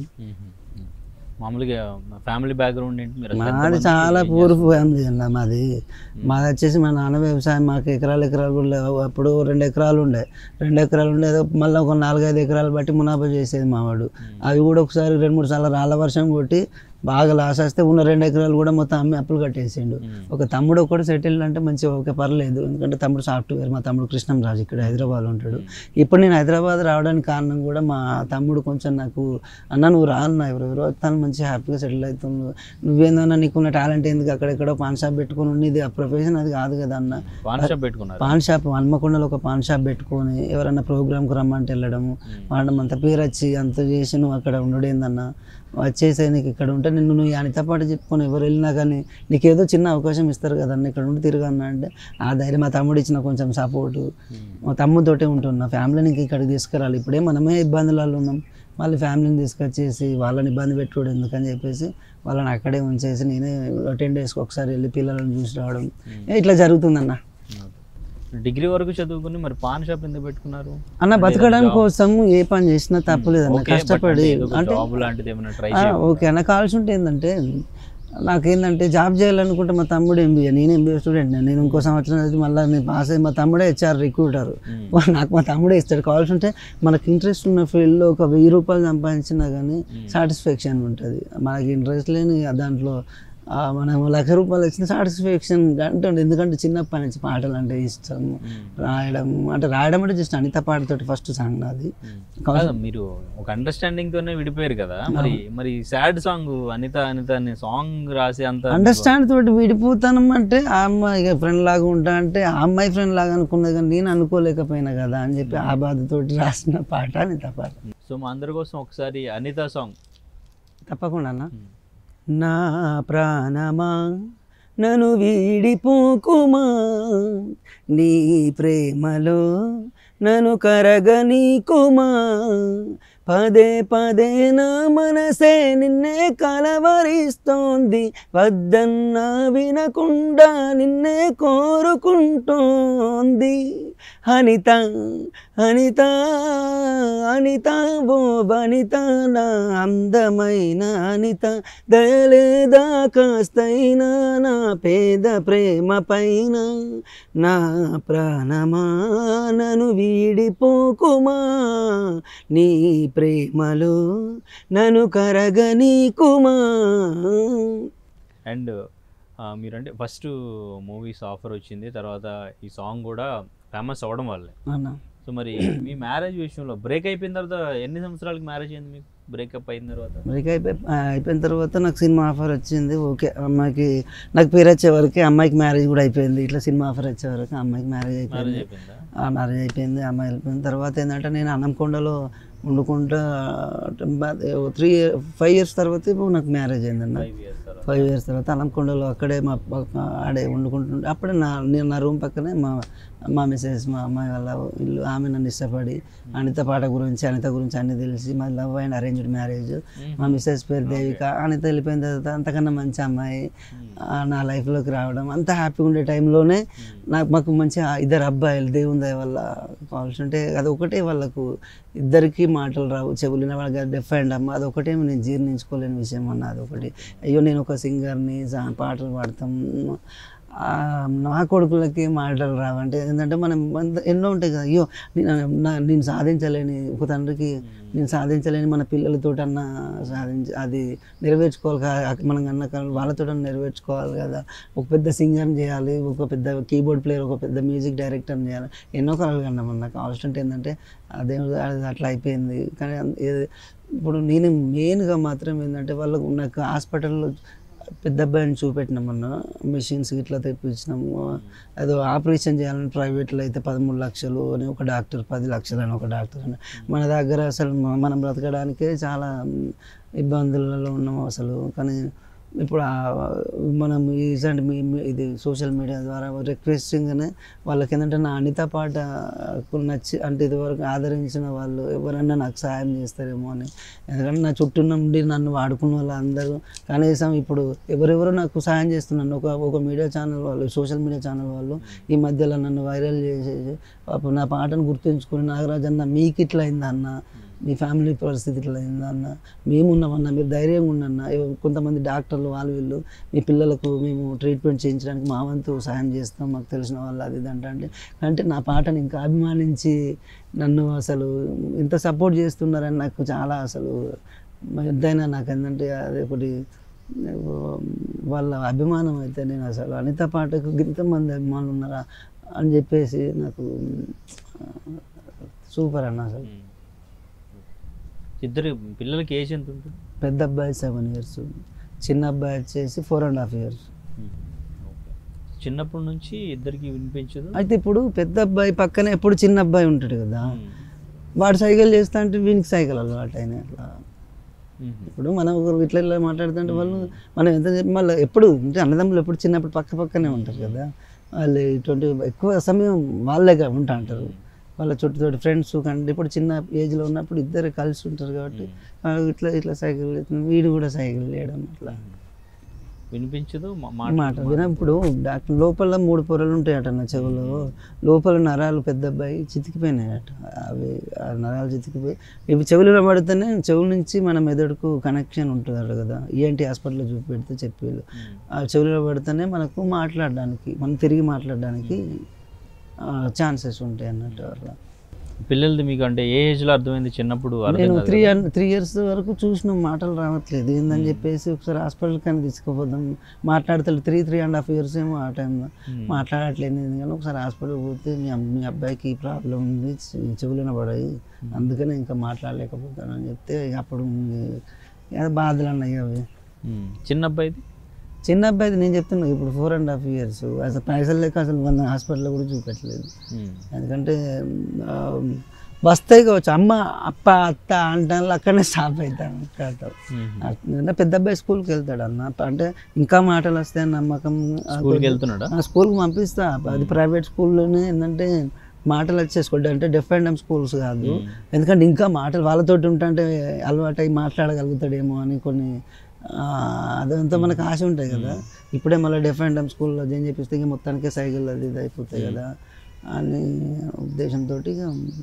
మామూలుగా ఫ్యామిలీ బ్యాక్గ్రౌండ్ ఏంటి మీరు అసలు మాది ఎంతమంది చాలా ఏం పూర్ ఫ్యామిలీ అన్న మాది మాది వచ్చేసి మా నాన్న వ్యవసాయం మాకు ఎకరాలు ఎకరాలు కూడా లేవు అప్పుడు రెండు ఎకరాలు ఉండే రెండు ఎకరాలు ఉండే ఏదో మళ్ళీ ఒక నాలుగైదు ఎకరాలు బట్టి మునాఫా చేసేది మావాడు అవి కూడా ఒకసారి రెండు మూడు సార్లు రాళ్ళ వర్షం కొట్టి బాగా లాస్ వస్తే ఉన్న రెండు ఎకరాలు కూడా మొత్తం అమ్మి అప్పులు కట్టేసిండు ఒక తమ్ముడు ఒకటి సెటిల్ అంటే మంచిగా ఓకే పర్లేదు ఎందుకంటే తమ్ముడు సాఫ్ట్వేర్ మా తమ్ముడు కృష్ణంరాజు ఇక్కడ హైదరాబాద్ ఉంటాడు ఇప్పుడు నేను హైదరాబాద్ రావడానికి కారణం కూడా మా తమ్ముడు కొంచెం నాకు అన్న నువ్వు రా అన్న ఎవరెవరో తను మంచిగా హ్యాపీగా సెటిల్ అవుతుంది నువ్వేందన్నా నీకున్న టాలెంట్ ఎందుకు అక్కడెక్కడో పాన్ షాప్ పెట్టుకొని ఉన్నది ఆ ప్రొఫెషన్ అది కాదు కదా అన్న పాన్ షాప్ పెట్టుకున్నారు పాన్ షాప్ హన్మకొండలో ఒక పాన్ షాప్ పెట్టుకొని ఎవరైనా ప్రోగ్రామ్కి రమ్మంటే వెళ్ళడము వాడడం అంత పేరు వచ్చి అంత చేసి నువ్వు అక్కడ ఉండడు ఏందన్నా వచ్చేసే నీకు ఇక్కడ ఉంటే నిన్ను నువ్వు ఆయనతో పాటు చెప్పుకొని ఎవరు వెళ్ళినా కానీ నీకు ఏదో చిన్న అవకాశం ఇస్తారు కదన్న ఇక్కడ ఉండి తిరగన్నా అంటే ఆ ధైర్యం మా తమ్ముడు ఇచ్చిన కొంచెం సపోర్టు మా తమ్ముతోటే ఉంటున్నా ఫ్యామిలీని ఇంక ఇక్కడికి తీసుకురాలి ఇప్పుడే మనమే ఇబ్బందులలో ఉన్నాం మళ్ళీ ఫ్యామిలీని తీసుకొచ్చేసి వాళ్ళని ఇబ్బంది పెట్టుకోవడం ఎందుకని చెప్పేసి వాళ్ళని అక్కడే ఉంచేసి నేనే టెన్ డేస్కి ఒకసారి వెళ్ళి పిల్లలను చూసి రావడం ఇట్లా జరుగుతుందన్న డిగ్రీ వరకు చదువుకుని మరి పాన్ షాప్ ఎందుకు పెట్టుకున్నారు అన్న బతకడం కోసం ఏ పని చేసినా తప్పలేదన్న కష్టపడి అంటే జాబ్ లాంటిది ఏమైనా ట్రై ఆ, ఓకే అన్న కావాల్సి ఉంటే ఏంటంటే నాకేంటంటే జాబ్ చేయాలనుకుంటే మా తమ్ముడు ఎంబీఏ నేను ఎంబీఏ స్టూడెంట్ నేను ఇంకో సంవత్సరం చదివి మళ్ళీ నేను పాస్ అయ్యి మా తమ్ముడే హెచ్ఆర్ రిక్రూటర్ నాకు మా తమ్ముడే ఇస్తాడు కావాల్సి ఉంటే మనకి ఇంట్రెస్ట్ ఉన్న ఫీల్డ్లో ఒక వెయ్యి రూపాయలు సంపాదించినా కానీ సాటిస్ఫాక్షన్ ఉంటుంది మనకి ఇంట్రెస్ట్ లేని దాంట్లో ఆ, మనం లక్ష రూపాయలు వచ్చిన సాటిస్ఫాక్షన్ అంటే ఎందుకంటే చిన్నప్పటి నుంచి పాటలు అంటే ఇష్టం రాయడం అంటే రాయడం అంటే జస్ట్ అనిత పాటతోటి ఫస్ట్ సాంగ్ నాది కాదు మీరు ఒక అండర్స్టాండింగ్ తోనే విడిపోయారు కదా మరి మరి సాడ్ సాంగ్ అనిత అనిత అనే సాంగ్ రాసి అంత అండర్స్టాండ్ తోటి విడిపోతానం అంటే ఆ అమ్మాయి ఫ్రెండ్ లాగా ఉంటా అంటే ఆ అమ్మాయి ఫ్రెండ్ లాగా అనుకున్నది కానీ నేను అనుకోలేకపోయినా కదా అని చెప్పి ఆ బాధతోటి రాసిన పాట అనిత పాట సో మా అందరి కోసం ఒకసారి అనిత సాంగ్ తప్పకుండా అన్న నా ప్రాణమా నన్ను వీడిపోకుమా నీ ప్రేమలో నన్ను కరగనీకుమా పదే పదే నా మనసే నిన్నే కలవరిస్తోంది వద్దన్నా వినకుండా నిన్నే కోరుకుంటోంది అనిత అనిత అనిత ఓ వనిత నా అందమైన అనిత దయలేదా కాస్తైనా నా పేద ప్రేమ పైన నా ప్రాణమా నన్ను వీడిపోకుమా నీ ప్రేమలో నన్ను కరగనీకుమా అండ్ మీరంటే ఫస్ట్ మూవీస్ ఆఫర్ వచ్చింది తర్వాత ఈ సాంగ్ కూడా ఫేమస్ అవ్వడం వల్లే అన్న సో మరి మీ మ్యారేజ్ విషయంలో బ్రేక్ అయిపోయిన తర్వాత ఎన్ని సంవత్సరాలకి మ్యారేజ్ అయింది మీకు బ్రేకప్ అయిన తర్వాత బ్రేక్ అయిపోయి ఆ, అయిపోయిన తర్వాత నాకు సినిమా ఆఫర్ వచ్చింది ఓకే అమ్మాయికి నాకు పేరు వచ్చే వరకు అమ్మాయికి మ్యారేజ్ కూడా అయిపోయింది ఇట్లా సినిమా ఆఫర్ వచ్చే వరకు అమ్మాయికి మ్యారేజ్ మ్యారేజ్ అయిపోయింది అయిపోయిందా ఆ మ్యారేజ్ అయిపోయింది అమ్మాయి వెళ్ళిపోయిన తర్వాత ఏంటంటే నేను అన్నంకొండలో వండుకుంటా త్రీ ఫైవ్ ఇయర్స్ తర్వాత ఇప్పుడు నాకు మ్యారేజ్ అయిందన్న ఫైవ్ ఇయర్స్ తర్వాత ఫైవ్ ఇయర్స్ తర్వాత అలంకొండలో అక్కడే మా పక్క- ఆడే వండుకుంటుంటే అప్పుడే నా నేను నా రూమ్ పక్కనే మా మా మిసెస్ మా అమ్మాయి వాళ్ళ ఇల్లు ఆమె నన్ను ఇష్టపడి అనిత పాట గురించి అనిత గురించి అన్ని తెలిసి మా లవ్ అండ్ అరేంజ్డ్ మ్యారేజ్ మా మిసెస్ పేరు దేవిక అనిత వెళ్ళిపోయిన తర్వాత అంతకన్నా మంచి అమ్మాయి ఆ, నా లైఫ్లోకి రావడం అంత హ్యాపీగా ఉండే టైంలోనే నాకు మాకు మంచి ఇద్దరు అబ్బాయిలు దేవుని దయ వల్ల కావాల్సి ఉంటే అది ఒకటే వాళ్ళకు ఇద్దరికి మాటలు రావు చెవులిన వాళ్ళకి డెఫ్ అండ్ అమ్మ అది ఒకటే నేను జీర్ణించుకోలేని విషయం అన్న అది ఒకటి అయ్యో నేను ఒక సింగర్ని సా- పాటలు పాడతాం ఆ, నా కొడుకులకి మాటలు రావంటే ఏంటంటే మనం అంత- ఎన్నో ఉంటాయి కదా అయ్యో నేను నా- నేను సాధించలేని ఒక తండ్రికి నేను సాధించలేని మన పిల్లలతో అన్నా సాధించ అది నెరవేర్చుకోవాలి కదా మనం అన్న వాళ్ళతో నెరవేర్చుకోవాలి కదా ఒక పెద్ద సింగర్ని చేయాలి ఒక పెద్ద కీబోర్డ్ ప్లేయర్ ఒక పెద్ద మ్యూజిక్ డైరెక్టర్ని చేయాలి ఎన్నో కలలు కన్నాం నాకు కావాల్సిన ఏంటంటే అదే అది అట్లా అయిపోయింది కానీ అన్- ఏది- ఇప్పుడు నేను మెయిన్గా మాత్రం ఏంటంటే వాళ్ళకు నాకు హాస్పిటల్లో పెద్ద అబ్బాయిని చూపెట్టినాం మొన్న మెషిన్స్ ఇట్లా తెప్పించినాము అదో ఆపరేషన్ చేయాలని ప్రైవేట్లో అయితే పదమూడు లక్షలు అని ఒక డాక్టర్ పది లక్షలు అని ఒక డాక్టర్ అని మన దగ్గర అసలు మ- మనం బ్రతకడానికే చాలా మ్, ఇబ్బందులలో ఉన్నాము అసలు కానీ ఇప్పుడు ఆ- మనం ఇసంటి మీ మీ- ఇది సోషల్ మీడియా ద్వారా రిక్వెస్టింగ్గానే వాళ్ళకి ఏంటంటే నా అనిత పాట నచ్చి అంటే ఇదివరకు ఆదరించిన వాళ్ళు ఎవరన్నా నాకు సహాయం చేస్తారేమో అని ఎందుకంటే నా చుట్టూ నుండి నన్ను వాడుకున్న వాళ్ళందరూ కనీసం ఇప్పుడు ఎవరెవరో నాకు సహాయం చేస్తున్నాను ఒక ఒక మీడియా ఛానల్ వాళ్ళు సోషల్ మీడియా ఛానల్ వాళ్ళు ఈ మధ్యలో నన్ను వైరల్ చేసేసి పాపం నా పాటను గుర్తుంచుకుని నాగరాజ్ అన్న మీకు ఇట్లా అయిందన్న మీ ఫ్యామిలీ పరిస్థితి ఇట్లా అయిందన్న మేమున్నామన్నా మీరు ధైర్యంగా ఉండన్న ఎవ- కొంతమంది డాక్టర్లు వాళ్ళు వీళ్ళు మీ పిల్లలకు మేము ట్రీట్మెంట్ చేయించడానికి మా వంతు సహాయం చేస్తాం మాకు తెలిసిన వాళ్ళు అది ఇది అంటే అంటే అంటే నా పాటను ఇంకా అభిమానించి నన్ను అసలు ఇంత సపోర్ట్ చేస్తున్నారని నాకు చాలా అసలు ఎంతైనా నాకు ఏంటంటే అది ఒకటి వాళ్ళ అభిమానం అయితే నేను అసలు అనిత పాటకు ఇంతమంది అభిమానులు ఉన్నారా అని చెప్పేసి నాకు సూపర్ అన్న అసలు ఇద్దరు పిల్లలకి ఏజ్ ఎంత ఉంటుంది పెద్ద అబ్బాయి సెవెన్ ఇయర్స్ చిన్న అబ్బాయి వచ్చేసి ఫోర్ అండ్ హాఫ్ ఇయర్స్ చిన్నప్పటి నుంచి ఇద్దరికి వినిపించదు అయితే ఇప్పుడు పెద్ద అబ్బాయి పక్కనే ఎప్పుడు చిన్న అబ్బాయి ఉంటాడు కదా వాడు సైకిల్ చేస్తా అంటే వీనికి సైకిల్ అలవాటు అయిన అట్లా ఇప్పుడు మనం ఒకరు ఇట్లా ఇట్లా మాట్లాడుతుంటే వాళ్ళు మనం ఎంత చెప్పి మళ్ళీ ఎప్పుడు అంటే అన్నదమ్ములు ఎప్పుడు చిన్నప్పుడు పక్క పక్కనే ఉంటారు కదా వాళ్ళు ఇటువంటి ఎక్కువ సమయం వాళ్ళే ఉంటా అంటారు వాళ్ళ చుట్టూ ఫ్రెండ్స్ కంటే ఇప్పుడు చిన్న ఏజ్లో ఉన్నప్పుడు ఇద్దరు కలిసి ఉంటారు కాబట్టి ఆ, ఇట్లా ఇట్లా సైకిల్ వీడు కూడా సైకిల్ చేయడం అట్లా వినిపించదు మా- మాట మాట వినప్పుడు డాక్టర్ లోపల మూడు పొరలు ఉంటాయట నా చెవులో లోపల నరాలు పెద్ద అబ్బాయి చితికిపోయినాయట అవి ఆ నరాలు చితికిపోయి ఇవి చెవులలో పడితేనే చెవుల నుంచి మన మెదడుకు కనెక్షన్ ఉంటుందట కదా ఏంటి హాస్పిటల్లో చూపెడితే చెప్పేళ్ళు ఆ చెవులలో పడితేనే మనకు మాట్లాడడానికి మనం తిరిగి మాట్లాడడానికి ఛాన్సెస్ ఉంటాయి అన్నట్టు అట్లా పిల్లలది మీకు అంటే ఏ ఏజ్ లో అర్థమైంది చిన్నప్పుడు అర్థం నేను కాదు త్రీ కదా? అండ్ త్రీ ఇయర్స్ వరకు చూసిన మాటలు రావట్లేదు ఏందని చెప్పేసి ఒకసారి హాస్పిటల్ కానీ తీసుకుపోదాం మాట్లాడతాడు three three and half years ఏమో ఆ టైంలో Hmm. మాట్లాడట్లేదు ఎందుకంటే ఒకసారి హాస్పిటల్ పోతే మీ అమ్- మీ అబ్బాయికి ఈ ప్రాబ్లం ఉంది చె- చెవులను పడాయి అందుకనే ఇంకా మాట్లాడలేకపోతాను అని చెప్తే ఇక అప్పుడు ఇంక ఏదో బాధలు అన్నాయి అవి ఉమ్. చిన్న అబ్బాయిది చిన్న అబ్బాయిది నేను చెప్తున్నా ఇప్పుడు ఫోర్ అండ్ హాఫ్ ఇయర్స్ అసలు పైసలు లేక అసలు మన హాస్పిటల్లో కూడా చూపెట్టలేదు ఉమ్. ఎందుకంటే ఆ, వస్తాయి కావచ్చు అమ్మ అప్ప అత్త అంటాను అక్కడనే స్టాప్ అవుతాను అక్కడ ఉమ్. అంటే పెద్ద అబ్బాయి స్కూల్కి వెళ్తాడు అన్న అంటే ఇంకా మాటలు వస్తాయని నమ్మకం ఆ, స్కూల్కి వెళ్తున్నాడా ఆ, స్కూల్కి పంపిస్తా అది ప్రైవేట్ స్కూల్లోనే ఏంటంటే మాటలు వచ్చేసుకోండి అంటే డెఫ్ అండ్ డమ్ స్కూల్స్ కాదు ఎందుకంటే ఇంకా మాటలు వాళ్ళతోటి ఉంటుంటే అలవాటు అయి మాట్లాడగలుగుతాడేమో అని కొన్ని ఆ, అదంతా మనకు ఆశ ఉంటాయి కదా ఇప్పుడే మళ్ళీ డెఫ్ అండ్ డమ్ స్కూల్లో జాయిన్ చేపిస్తే ఇంకా మొత్తానికే సైకిల్ అది ఇది అయిపోతాయి కదా అని ఉద్దేశంతో ఇక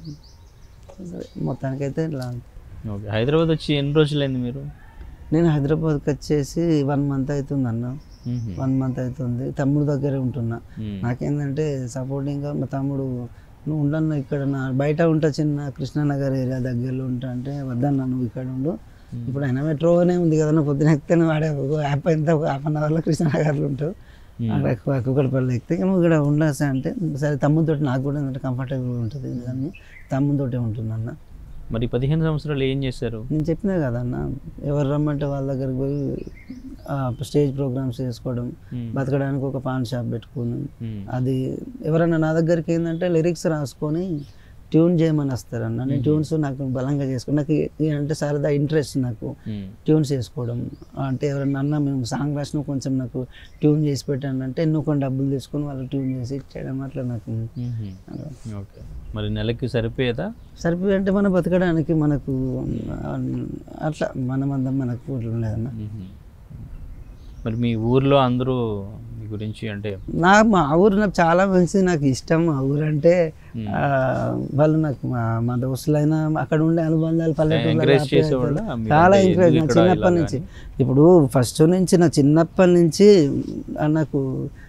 మొత్తానికైతే ఇట్లా ఓకే హైదరాబాద్ వచ్చి ఎన్ని రోజులైంది మీరు నేను హైదరాబాద్కి వచ్చేసి వన్ మంత్ అవుతుంది అన్న ఉహు. వన్ మంత్ అవుతుంది తమ్ముడు దగ్గరే ఉంటున్నా ఉమ్. నాకేంటంటే సపోర్టింగ్గా మా తమ్ముడు నువ్వు ఉండన్న ఇక్కడ నా బయట ఉంటా చిన్న కృష్ణానగర్ ఏరియా దగ్గరలో ఉంటా అంటే వద్దన్నా నువ్వు ఇక్కడ ఉండు ఇప్పుడు అయినా మెట్రోనే ఉంది కదా నువ్వు పొద్దున ఎక్కితే నువ్వు వాడే ఒక యాప్ ఎంత ఒక హాఫ్ అన్ అవర్లో కృష్ణానగర్లో ఉంటావు ఉమ్. అక్కడ ఎక్కువ కుక్కడపల్లి ఎక్కితే ఇక నువ్వు ఇక్కడ ఉండాల్సి అంటే సరే తమ్ముతో నాకు కూడా ఏంటంటే కంఫర్టబుల్ ఉంటుంది కానీ తమ్ముతోటే ఉంటున్నా మరి పదిహేను సంవత్సరాలు ఏం చేశారు నేను చెప్పినా కదా అన్న ఎవరు రమ్మంటే వాళ్ళ దగ్గరికి పోయి ఆ, స్టేజ్ ప్రోగ్రామ్స్ చేసుకోవడం ఉమ్. బతకడానికి ఒక పాన్ షాప్ పెట్టుకుని ఉమ్. అది ఎవరైనా నా దగ్గరికి ఏంటంటే లిరిక్స్ రాసుకొని ట్యూన్ చేయమని వస్తారన్న నేను ట్యూన్స్ నాకు బలంగా చేసుకుని నాకు ఈ- అంటే సరదా ఇంట్రెస్ట్ నాకు ఉమ్. ట్యూన్స్ చేసుకోవడం అంటే ఎవరైనా అన్న మేము సాంగ్ రాసిన కొంచెం నాకు ట్యూన్ చేసి పెట్టండి అంటే ఎన్నో కొన్ని డబ్బులు తీసుకొని వాళ్ళు ట్యూన్ చేసి ఇచ్చేయడం అట్లా నాకు ఉహు. అలా. ఓకే మరి నెలకి సరిపోయేదా సరిపోయి అంటే మనం బతకడానికి మనకు ఆ, అట్లా మనమందం మనకు ఇట్లా లేదన్న ఉహు. మరి మీ ఊర్లో అందరూ మీ గురించి అంటే నా మా ఊరు నాకు చాలా మంచిది నాకు ఇష్టం మా ఊరు అంటే Hmm. ఆ, వాళ్ళు నాకు మా మా దోస్తులైనా అక్కడ ఉండే అనుబంధాలు పల్లెటూళ్ళలో Encourage ఆప్యాయతలు చేసేవాళ్ళా? మీరు చాలా అంటే ఎంకరేజ్ నా ఎందుకు ఇక్కడ చిన్నప్పటి ఇలాగా నుంచి ఇప్పుడు ఫస్ట్ నుంచి నా చిన్నప్పటి నుంచి ఆ, నాకు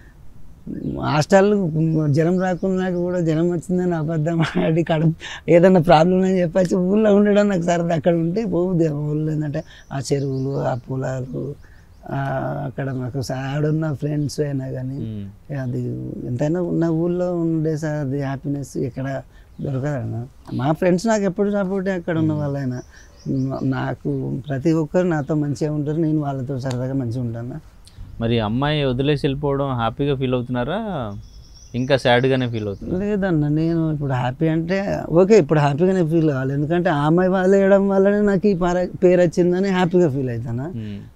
హాస్టల్ జనం రాకుండా కూడా జనం వచ్చిందని అబద్ధం ఆడి కడుపు ఏదన్నా ప్రాబ్లం అని చెప్పచ్చు ఊళ్ళో ఉండడం నాకు సరదా అక్కడ ఉంటే పోవుద్ది ఊళ్ళో ఏంటంటే ఆ చెరువులు ఆ పొలాలు ఆ, అక్కడ మాకు సా- ఆడున్న ఫ్రెండ్స్ అయినా కానీ ఉమ్. అది ఎంతైనా ఉన్న ఊళ్ళో ఉండే సార్ అది హ్యాపీనెస్ ఇక్కడ దొరకదన్న మా ఫ్రెండ్స్ నాకు ఎప్పుడు సపోర్ట్ అక్కడ ఉన్న వాళ్ళైనా మ- నాకు ప్రతి ఒక్కరు నాతో మంచిగా ఉంటారు నేను వాళ్ళతో సరదాగా మంచిగా ఉంటాను మరి అమ్మాయి వదిలేసి వెళ్ళిపోవడం హ్యాపీగా ఫీల్ అవుతున్నారా ఇంకా సాడ్గానే ఫీల్ అవుతున్నారు లేదన్న నేను ఇప్పుడు హ్యాపీ అంటే ఓకే ఇప్పుడు హ్యాపీగానే ఫీల్ కావాలి ఎందుకంటే ఆ అమ్మాయి వదిలేయడం వల్లనే నాకు ఈ పర- పేరు వచ్చిందని హ్యాపీగా ఫీల్ అవుతాను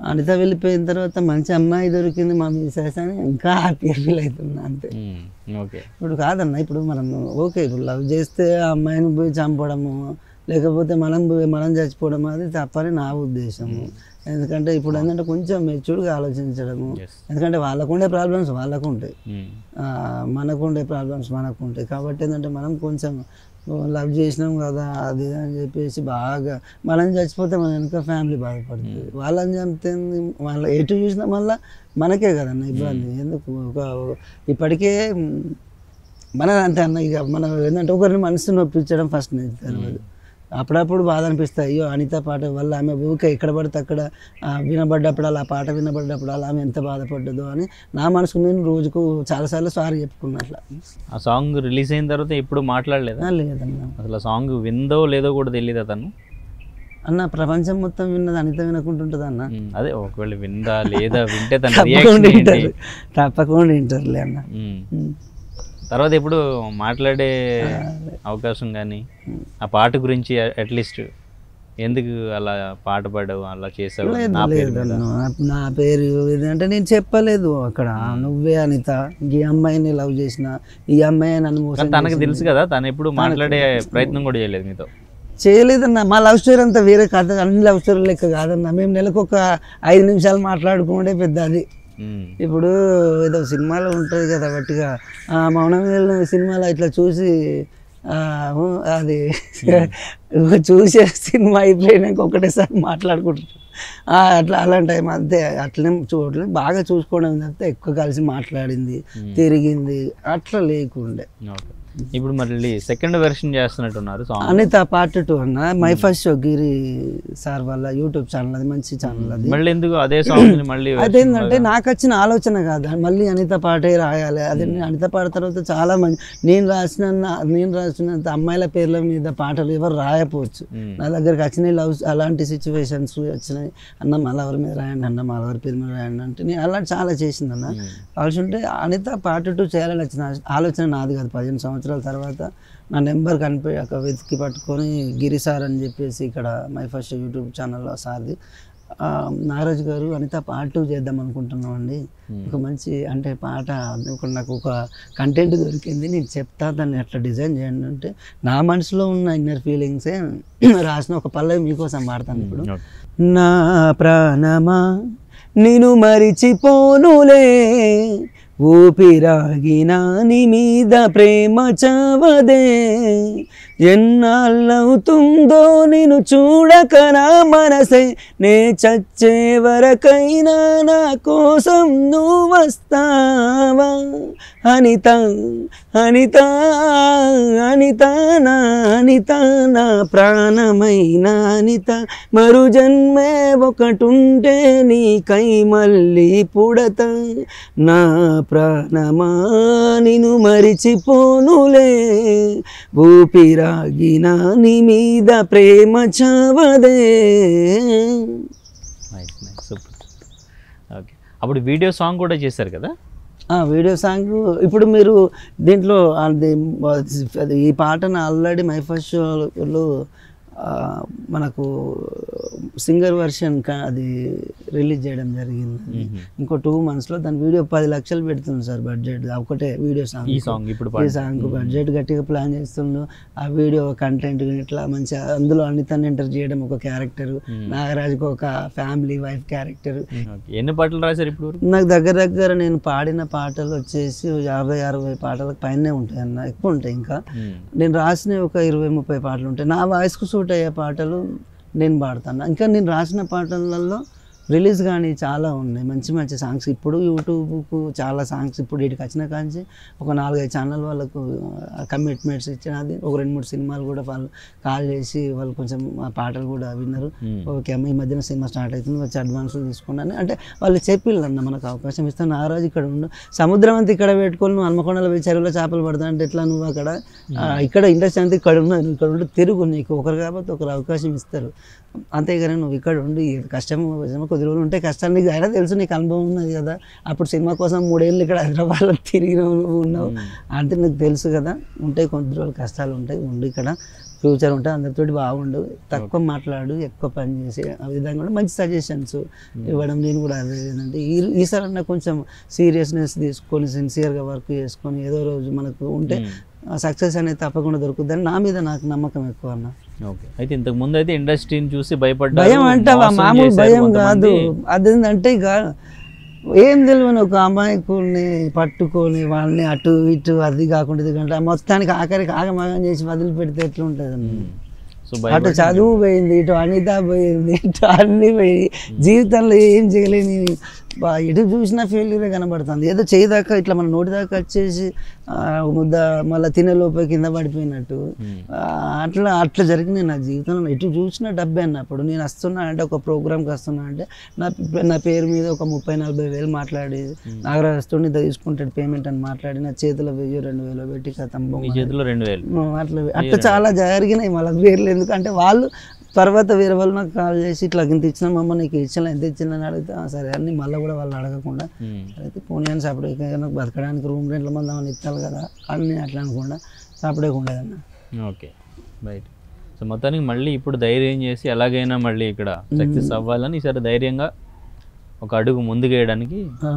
అనిత వెళ్ళిపోయిన తర్వాత మంచి అమ్మాయి దొరికింది మా మిసెస్ అని ఇంకా హ్యాపీగా ఫీల్ అవుతున్నా అంతే ఉమ్, ఓకే ఇప్పుడు కాదన్న ఇప్పుడు మనం ఓకే ఇప్పుడు లవ్ చేస్తే ఆ అమ్మాయిని పోయి చంపడము లేకపోతే మనం పోయి మనం చచ్చిపోవడం అది తప్పని నా ఉద్దేశము ఎందుకంటే ఇప్పుడు ఏంటంటే కొంచెం మెచ్యూర్గా ఆలోచించడము ఎస్ ఎందుకంటే వాళ్ళకుండే ప్రాబ్లమ్స్ వాళ్ళకు ఉంటాయి ఉమ్, ఆ, మనకుండే ప్రాబ్లమ్స్ మనకు ఉంటాయి కాబట్టి ఏంటంటే మనం కొంచెం లవ్ చేసినాం కదా అది ఇది అని చెప్పేసి బాగా మనం చచ్చిపోతే మన వెనక ఫ్యామిలీ బాధపడుతుంది వాళ్ళని చంపితే వాళ్ళ ఎటు చూసినా మళ్ళీ మనకే కదన్న ఇబ్బంది ఎందుకు ఒక ఇప్పటికే మ్, మన అంతే అన్న ఇక మనం ఏంటంటే ఒకరిని మనసు నొప్పించడం ఫస్ట్ నేను తెలియదు అప్పుడప్పుడు బాధ అనిపిస్తాయి అయ్యో అనిత పాట వల్ల ఆమె ఊకే ఎక్కడ పడితే అక్కడ ఆ, వినబడ్డప్పుడు అలా పాట వినబడ్డప్పుడు అలా ఆమె ఎంత బాధపడ్డదో అని నా మనసుకు నేను రోజుకు చాలాసార్లు సారీ చెప్పుకున్నా అట్లా ఆ సాంగ్ రిలీజ్ అయిన తర్వాత ఎప్పుడు మాట్లాడలేదా ఆ, లేదన్న అసలు ఆ సాంగ్ విందో లేదో కూడా తెలియదు అతను అన్న ప్రపంచం మొత్తం విన్నది అనిత వినకుంటుంటుంది అన్న ఉమ్, అదే ఒకవేళ విందా లేదా వింటే తన తప్పకుండా రియాక్షన్ ఏంటి వింటారు తప్పకుండా వింటారులే అన్న ఉమ్. ఉమ్. తర్వాత ఎప్పుడు మాట్లాడే అవకాశం కానీ ఆ పాట గురించి అట్లీస్ట్ ఎందుకు అలా పాట పాడావు అలా చేసావు లేదు నా పేరు లేదు మీద అన్న. నా పేరు ఇది అంటే నేను చెప్పలేదు అక్కడ నువ్వే అనిత ఈ అమ్మాయిని లవ్ చేసిన ఈ అమ్మాయి నన్ను మోసం కానీ తనకు తెలుసు కదా తను ఎప్పుడు మాట్లాడే ప్రయత్నం కూడా చేయలేదు మీతో చేయలేదన్న మా లవ్ స్టోరీ అంతా వేరే కథ అన్ని లవ్ స్టోరీ లెక్క కాదన్న మేము నెలకు ఒక ఐదు నిమిషాలు మాట్లాడుకుంటే పెద్ద అది ఉమ్, ఇప్పుడు ఏదో సినిమాలో ఉంటుంది కదా బట్టిగా ఆ, మౌనం వెళ్ళిన సినిమాలో ఇట్లా చూసి ఆ, ఊ, అది చూసే సినిమా అయిపోయినాక ఒకటేసారి మాట్లాడుకుంటారు ఆ, అట్లా అలాంటి టైం అంతే అట్లనే చూడలేదు బాగా చూసుకోవడం తప్పితే ఎక్కువ కలిసి మాట్లాడింది తిరిగింది అట్లా లేకుండే ఓకే ఇప్పుడు మళ్ళీ సెకండ్ వెర్షన్ చేస్తున్నట్టున్నారు సాంగ్ అనిత పార్ట్ టూ అన్న my first show Giri sir వాళ్ళ యూట్యూబ్ ఛానల్ అది మంచి ఛానల్ అది మళ్ళీ ఎందుకు అదే సాంగ్ ని మళ్ళీ అదేంటంటే నాకు వచ్చిన ఆలోచన కాదు మళ్ళీ అనిత పాటే రాయాలి అదే నేను అనిత పాట తర్వాత చాలా మంది నేను రాసిన నేను రాసినంత అమ్మాయిల పేర్ల మీద పాటలు ఎవరు రాయపోవచ్చు ఉమ్, నా దగ్గరికి వచ్చినాయి లవ్ అలాంటి సిచ్యువేషన్స్ వచ్చినాయి అన్న మళ్ళీ మీద రాయండి అన్న మళ్ళీ పేరు మీద రాయండి అంటే నేను అలా చాలా చేసింది అన్న ఉమ్, కావాల్సి ఉంటే అనిత పార్ట్ టూ చేయాలని వచ్చిన ఆలోచన నాది కాదు పదిహేను సంవత్సరాల తర్వాత నా నెంబర్ కనిపి అక్కడ వెతికి పట్టుకొని గిరి సార్ అని చెప్పేసి ఇక్కడ మై ఫస్ట్ యూట్యూబ్ ఛానల్లో సార్ది ఆ, నాగరాజ్ గారు అనిత పార్ట్ టూ చేద్దాం అనుకుంటున్నాం అండి ఒక మంచి అంటే పాట ఒక నాకు ఒక కంటెంట్ దొరికింది నేను చెప్తా దాన్ని ఎట్లా డిజైన్ చేయండి అంటే నా మనసులో ఉన్న ఇన్నర్ ఫీలింగ్సే రాసిన ఒక పల్లవి మీకోసం పాడతాను ఇప్పుడు ఓకే. నా ప్రాణమా నిన్ను మరిచిపోనులే ఊపిరాగిన నీ మీద ప్రేమ చవదే ఎన్నాళ్ళవుతుందో నేను చూడక నా మనసే నే చచ్చే వరకైనా నా కోసం నువ్వు వస్తావా అనిత అనిత అనిత నా అనిత నా ప్రాణమైన అనిత మరు జన్మే ఒకటుంటే నీకై మళ్ళీ పుడత నా ప్రాణమా నిన్ను మరిచిపోనులే ఊపిరాగిన నీ మీద ప్రేమ చవదే నైస్ నైస్ సూపర్ ఓకే అప్పుడు వీడియో సాంగ్ కూడా చేశారు కదా ఆ వీడియో సాంగ్ ఇప్పుడు మీరు దీంట్లో అది అది ఈ పాటను ఆల్రెడీ మై ఫస్ట్ షోలో మనకు సింగర్ వర్షన్ అది రిలీజ్ చేయడం జరిగింది ఇంకో టూ మంత్స్లో దాని వీడియో పది లక్షలు పెడుతుంది సార్ బడ్జెట్ ఒకటే వీడియో సాంగ్ ఈ సాంగ్ ఇప్పుడు ఈ సాంగ్ బడ్జెట్ గట్టిగా ప్లాన్ చేస్తుండు ఆ వీడియో కంటెంట్ ఇట్లా మంచిగా అందులో అన్నితన్ని ఎంటర్ చేయడం ఒక క్యారెక్టర్ నాగరాజుకు ఒక ఫ్యామిలీ వైఫ్ క్యారెక్టర్ ఓకే ఎన్ని పాటలు రాశారు ఇప్పుడు వరకు నాకు దగ్గర దగ్గర నేను పాడిన పాటలు వచ్చేసి ఓ యాభై అరవై పాటలకు పైనే ఉంటాయి అన్న ఎక్కువ ఉంటాయి ఇంకా ఉమ్, నేను రాసిన ఒక ఇరవై ముప్పై పాటలు ఉంటాయి నా వాయిస్కు సూట్ అయ్యే పాటలు నేను పాడతాను ఇంకా నేను రాసిన పాటలలో రిలీజ్ కానీ చాలా ఉన్నాయి మంచి మంచి సాంగ్స్ ఇప్పుడు యూట్యూబ్కు చాలా సాంగ్స్ ఇప్పుడు వీటికి వచ్చిన కాంచి ఒక నాలుగైదు ఛానల్ వాళ్ళకు కమిట్మెంట్స్ ఇచ్చిన అది ఒక రెండు మూడు సినిమాలు కూడా వాళ్ళు కాల్ చేసి వాళ్ళు కొంచెం ఆ పాటలు కూడా విన్నారు ఉమ్, ఓకే అమ్మ ఈ మధ్యన సినిమా స్టార్ట్ అవుతుంది వచ్చి అడ్వాన్స్ తీసుకున్నాను అంటే వాళ్ళు చెప్పిల్లన్న మనకు అవకాశం ఇస్తాను నారాజు ఇక్కడ ఉండు సముద్రం అంతా ఇక్కడ పెట్టుకొని నువ్వు హన్మకొండలో పోయి చెరువులో చేపలు పడతా అంటే ఎట్లా నువ్వు అక్కడ ఆ, ఇక్కడ ఇండస్ట్రీ అంతా ఇక్కడ ఉన్నావు నువ్వు ఇక్కడ ఉండి తిరుగు నీకు ఒకరు కాబట్టి ఒకరు అవకాశం ఇస్తారు అంతేగాని నువ్వు ఇక్కడ ఉండి కష్టం కొద్ది రోజులు ఉంటే కష్టాలు నీకు అయినా తెలుసు నీకు అనుభవం ఉన్నది కదా అప్పుడు సినిమా కోసం మూడేళ్ళు ఇక్కడ హైదరాబాద్లో తిరిగి ఉన్నావు అంటే నీకు తెలుసు కదా ఉంటాయి కొద్ది రోజులు కష్టాలు ఉంటాయి ఉండు ఇక్కడ ఫ్యూచర్ ఉంటే అందరితోటి బాగుండు తక్కువ మాట్లాడు ఎక్కువ పని చేసి ఆ విధంగా కూడా మంచి సజెషన్స్ ఇవ్వడం నేను కూడా అదే ఏంటంటే ఈ ఈసారి నాకు కొంచెం సీరియస్నెస్ తీసుకొని సిన్సియర్గా వర్క్ చేసుకొని ఏదో రోజు మనకు ఉంటే సక్సెస్ అనేది తప్పకుండా దొరుకుతుందని నా మీద నాకు నమ్మకం ఎక్కువ అన్న ఓకే అయితే ఇంతకు ముందు అయితే ఇండస్ట్రీని చూసి భయపడ్డారు భయం అంటావా మోసం మామూలు చేశారు భయం కొంతమంది. కాదు అదేంటంటే ఇక ఏం తెలియని ఒక అమాయకుల్ని పట్టుకొని వాళ్ళని అటు ఇటు అది కాకుండా ఇది కాకుండా మొత్తానికి ఆఖరికి ఆగమాగం చేసి వదిలిపెడితే ఎట్లుంటుంది అన్న సో అటు భయపడి చదువు పోయింది ఇటు అనిత పోయింది ఇటు అన్ని పోయి జీవితంలో ఏం చేయలేని బా ఎటు చూసినా ఫెయిల్యూరే కనబడుతుంది ఏదో చేయి దాకా ఇట్లా మన నోటి దాకా వచ్చేసి ఆ, ముద్ద మళ్ళీ తినే లోపల కింద పడిపోయినట్టు మ్మ్. ఆ, అట్లా అట్లా జరిగినాయి నా జీవితంలో ఎటు చూసినా డబ్బే అన్నప్పుడు నేను వస్తున్నా అంటే ఒక ప్రోగ్రామ్కి వస్తున్నా అంటే నా నా పేరు మీద ఒక ముప్పై నలభై వేలు మాట్లాడి నాగరాజు వస్తుండే ఇంత తీసుకుంటాడు పేమెంట్ అని మాట్లాడి నా చేతిలో వెయ్యి రెండు వేలు పెట్టి కథం మీ చేతిలో రెండు వేలు అట్లా అట్లా చాలా జరిగినాయి మళ్ళీ పేర్లు ఎందుకంటే వాళ్ళు తర్వాత వేరే వాళ్ళు నాకు కాల్ చేసి ఇట్లా ఇంత ఇచ్చిన మమ్మ నీకు ఇచ్చిన ఎంత ఇచ్చిన అని అడిగితే "ఆ, సరే అని మళ్ళీ కూడా వాళ్ళు అడగకుండా మ్మ్. అయితే పోనీ అని సపడే నాకు బతకడానికి రూమ్ రెంట్ల మంది ఏమైనా ఇస్తారు కదా అని నేను అట్లా అనుకుండా సపడే ఉండేదన్న ఓకే రైట్ సో మొత్తానికి మళ్ళీ ఇప్పుడు ధైర్యం చేసి ఎలాగైనా మళ్ళీ ఇక్కడ సక్సెస్ అవ్వాలని ఈసారి ధైర్యంగా ఒక అడుగు ముందుకేయడానికి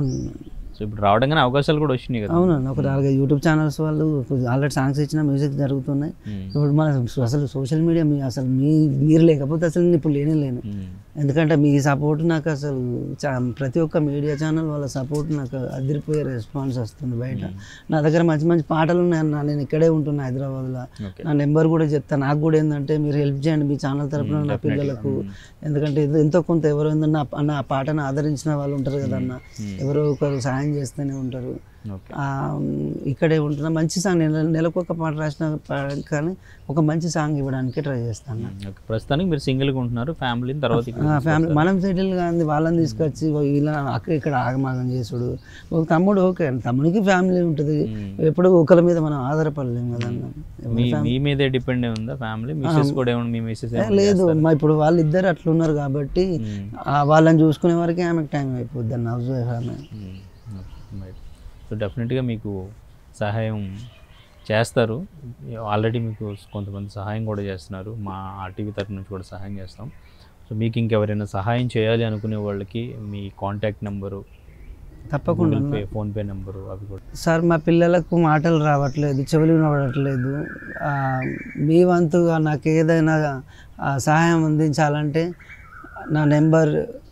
సో ఇప్పుడు రావడంగానే అవకాశాలు కూడా వచ్చినాయి కదా అవునండి ఒక నాలుగైదు యూట్యూబ్ ఛానల్స్ వాళ్ళు ఆల్రెడీ సాంగ్స్ ఇచ్చిన మ్యూజిక్ జరుగుతున్నాయి మ్మ్. ఇప్పుడు మన అసలు సోషల్ మీడియా మీ అసలు మీ మీరు లేకపోతే అసలు నేను ఇప్పుడు లేనే లేను మ్మ్. ఎందుకంటే మీ సపోర్ట్ నాకు అసలు చా- ప్రతి ఒక్క మీడియా ఛానల్ వాళ్ళ సపోర్ట్ నాకు అదిరిపోయే రెస్పాన్స్ వస్తుంది బయట నా దగ్గర మంచి మంచి పాటలు ఉన్నాయన్న నేను ఇక్కడే ఉంటున్నా హైదరాబాద్లో ఓకే నా నెంబర్ కూడా చెప్తాను నాకు కూడా ఏంటంటే మీరు హెల్ప్ చేయండి మీ ఛానల్ తరపున నా పిల్లలకు ఎందుకంటే ఇది ఎంతో కొంత ఎవరో ఏంటన్నా నా నా పాటను ఆదరించిన వాళ్ళు ఉంటారు కదన్న ఎవరో ఒకరు సాయం చేస్తూనే ఉంటారు ఓకే ఆ, ఇక్కడే ఉంటున్నా మంచి సాంగ్ నెల నెలకు ఒక పాట రాసిన పా- కానీ ఒక మంచి సాంగ్ ఇవ్వడానికి ట్రై చేస్తాను ఓకే ప్రస్తుతానికి మీరు సింగిల్గా ఉంటున్నారు ఫ్యామిలీని తర్వాత ఇక్కడ ఫ్యామిలీ మనం సెటిల్ కాంది వాళ్ళని తీసుకొచ్చి ఓ ఇలా అక్క ఇక్కడ ఆగమాగం చేసుడు ఒక తమ్ముడు ఓకే తమ్ముడికి ఫ్యామిలీ ఉంటుంది ఎప్పుడు ఒకరి మీద మనం ఆధారపడలేము కదన్న మీ మీ మీదే డిపెండ్ ఉందా ఫ్యామిలీ మిస్సెస్ కూడా ఏమన్నా మీ మిస్సెస్ ఏ, లేదు మా ఇప్పుడు వాళ్ళిద్దరు అట్లున్నారు కాబట్టి ఆ, వాళ్ళని చూసుకునే వరకే ఆమెకు టైం అయిపోద్ది అన్న హౌస్ వైఫ్ ఆమె సో డెఫినెట్గా మీకు సహాయం చేస్తారు ఆల్రెడీ మీకు కొంతమంది సహాయం కూడా చేస్తున్నారు మా ఆర్టీవీ తరఫు నుంచి కూడా సహాయం చేస్తాం సో మీకు ఇంకెవరైనా సహాయం చేయాలి అనుకునే వాళ్ళకి మీ కాంటాక్ట్ నెంబరు తప్పకుండా గూగుల్ పే ఫోన్పే నెంబరు అవి కూడా సార్ మా పిల్లలకు మాటలు రావట్లేదు చెవులు వినబడట్లేదు ఆ, మీ వంతుగా నాకు ఏదైనా ఆ, సహాయం అందించాలంటే నా నెంబర్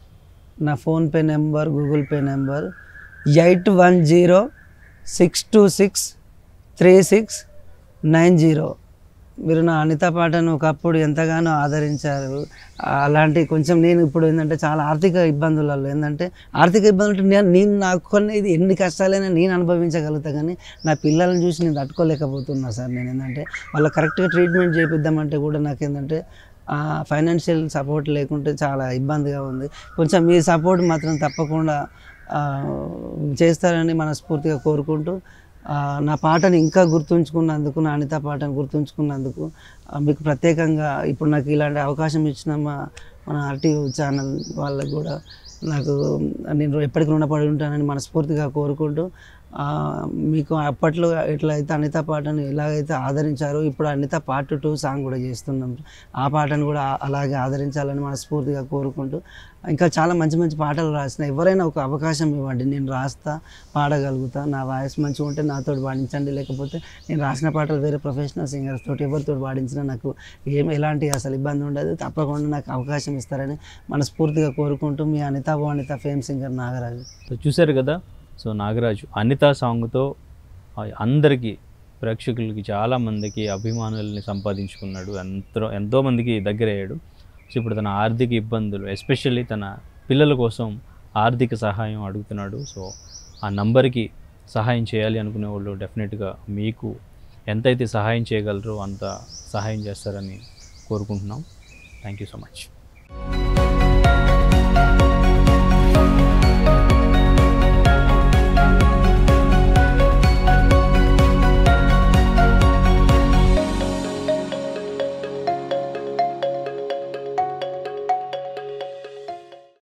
నా PhonePe number Google Pay number eight one zero six two six three six nine zero మీరు నా అనిత పాటను ఒకప్పుడు ఎంతగానో ఆదరించారు అలాంటి కొంచెం నేను ఇప్పుడు ఏంటంటే చాలా ఆర్థిక ఇబ్బందులలో ఏంటంటే ఆర్థిక ఇబ్బందులు అంటే నేను నేను నాకు కొన్ని ఇది ఎన్ని కష్టాలైనా నేను అనుభవించగలుగుతా కానీ నా పిల్లల్ని చూసి నేను తట్టుకోలేకపోతున్నా సార్ నేను ఏంటంటే వాళ్ళ కరెక్ట్గా ట్రీట్మెంట్ చేపిద్దామంటే కూడా నాకు ఏంటంటే ఫైనాన్షియల్ సపోర్ట్ లేకుంటే చాలా ఇబ్బందిగా ఉంది కొంచెం మీ సపోర్ట్ మాత్రం తప్పకుండా ఆ, చేస్తారని మనస్ఫూర్తిగా కోరుకుంటూ ఆ, నా పాటని ఇంకా గుర్తుంచుకున్నందుకు నా అనిత పాటను గుర్తుంచుకున్నందుకు ఆ, మీకు ప్రత్యేకంగా ఇప్పుడు నాకు ఇలాంటి అవకాశం ఇచ్చిన మా మన ఆర్టీవీ ఛానల్ వాళ్ళకు కూడా నాకు నేను ఎప్పటికీ రుణపడి ఉంటానని మనస్ఫూర్తిగా కోరుకుంటూ ఆ, మీకు అప్పట్లో ఎట్లయితే అనిత పాటను ఎలాగైతే ఆదరించారో ఇప్పుడు అనిత పార్ట్ టూ సాంగ్ కూడా చేస్తున్నాం ఆ పాటను కూడా అలాగే ఆదరించాలని మనస్ఫూర్తిగా కోరుకుంటూ ఇంకా చాలా మంచి మంచి పాటలు రాసిన ఎవరైనా ఒక అవకాశం ఇవ్వండి నేను రాస్తా పాడగలుగుతా నా వాయిస్ మంచిగా ఉంటే నాతో పాడించండి లేకపోతే నేను రాసిన పాటలు వేరే ప్రొఫెషనల్ సింగర్స్ తోటి ఎవరితో పాడించినా నాకు ఏం ఎలాంటి అసలు ఇబ్బంది ఉండదు తప్పకుండా నాకు అవకాశం ఇస్తారని మనస్ఫూర్తిగా కోరుకుంటూ మీ అనిత ఓ Anitha fame singer Nagaraju so చూశారు కదా సో నాగరాజు అనిత సాంగ్తో అందరికీ ప్రేక్షకులకి చాలామందికి అభిమానుల్ని సంపాదించుకున్నాడు ఎంతో ఎంతోమందికి దగ్గర అయ్యాడు సో ఇప్పుడు తన ఆర్థిక ఇబ్బందులు ఎస్పెషల్లీ తన పిల్లల కోసం ఆర్థిక సహాయం అడుగుతున్నాడు సో ఆ నంబర్కి సహాయం చేయాలి అనుకునే వాళ్ళు డెఫినెట్గా మీకు ఎంతైతే సహాయం చేయగలరో అంత సహాయం చేస్తారని కోరుకుంటున్నాం థ్యాంక్ యూ సో మచ్